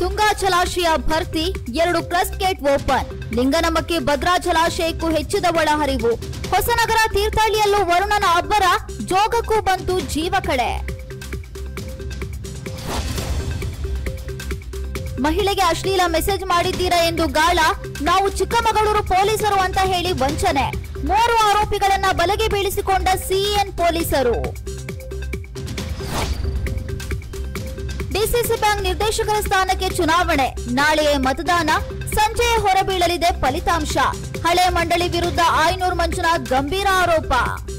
ತುಂಗಾ ಜಲಾಶಯ ಭರ್ತಿ ಎರಡು plus gate open Linganamakki Bhadra ಜಲಾಶಯಕ್ಕೂ ಹೆಚ್ಚಿದ ಒಳಹರಿವು ಹೊಸನಗರ ತೀರ್ಥಹಳ್ಳಿಯಲ್ಲೂ ವರುಣನ ಅಬ್ಬರ ಜೋಗಕ್ಕೂ ಬಂತು ಜೀವ ಕಡೆ ಮಹಿಳೆಗೆ ಅಶ್ಲೀಲ ಮೆಸೇಜ್ ಮಾಡಿದ್ದೀರಾ ಎಂದು ಗಾಳ ನಾವು ಚಿಕ್ಕಮಗಳೂರು ಪೊಲೀಸರು ಅಂತ ಹೇಳಿ ವಂಚನೆ ಮೂರು ಆರೋಪಿಗಳನ್ನ ಬಲೆಗೆ ಬೀಳಿಸಿಕೊಂಡ ಸಿಎನ್ ಪೊಲೀಸರು ಡಿಸಿಸಿ ಬ್ಯಾಂಕ್ ನಿರ್ದೇಶಕರ ಸ್ಥಾನಕ್ಕೆ ಚುನಾವಣೆ ನಾಳೆಯೇ ಮತದಾನ ಸಂಜೆಯೇ ಹೊರಬೀಳಲಿದೆ ಫಲಿತಾಂಶ ಹಳೆ ಮಂಡಳಿ ವಿರುದ್ಧ ಆಯ್ನೂರು ಮಂಜುನಾಥ್ ಗಂಭೀರ ಆರೋಪ